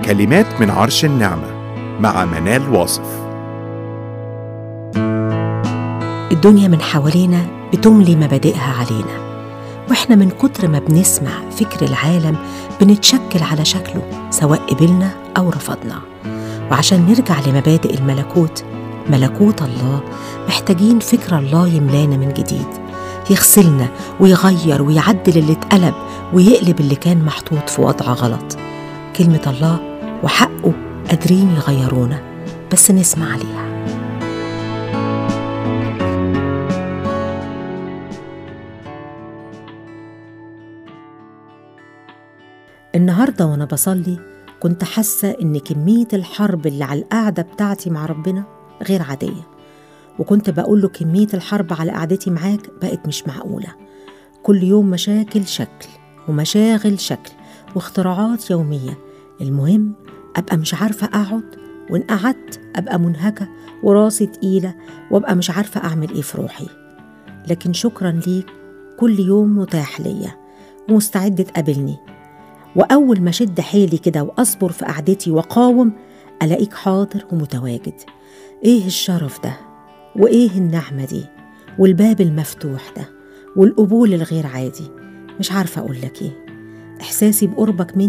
كلمات من عرش النعمة مع منال واصف الدنيا من حوالينا بتملي مبادئها علينا واحنا من كتر ما بنسمع فكر العالم بنتشكل على شكله سواء قبلنا او رفضنا وعشان نرجع لمبادئ الملكوت ملكوت الله محتاجين فكر الله يملانا من جديد يغسلنا ويغير ويعدل اللي اتقلب ويقلب اللي كان محطوط في وضع غلط كلمة الله وحقه قادرين يغيرونا بس نسمع عليها النهارده وانا بصلي كنت حاسه ان كميه الحرب اللي على القعده بتاعتي مع ربنا غير عاديه وكنت بقول له كميه الحرب على قعدتي معاك بقت مش معقوله كل يوم مشاكل شكل ومشاغل شكل واختراعات يوميه المهم ابقى مش عارفه اقعد وان قعدت ابقى منهكه وراسي تقيله وابقى مش عارفه اعمل ايه في روحي لكن شكرا ليك كل يوم متاح ليا ومستعد تقابلني وأول ما شد حيلي كده وأصبر في قعدتي وقاوم ألاقيك حاضر ومتواجد إيه الشرف ده وإيه النعمة دي والباب المفتوح ده والقبول الغير عادي مش عارفة أقول لك إيه إحساسي بقربك مني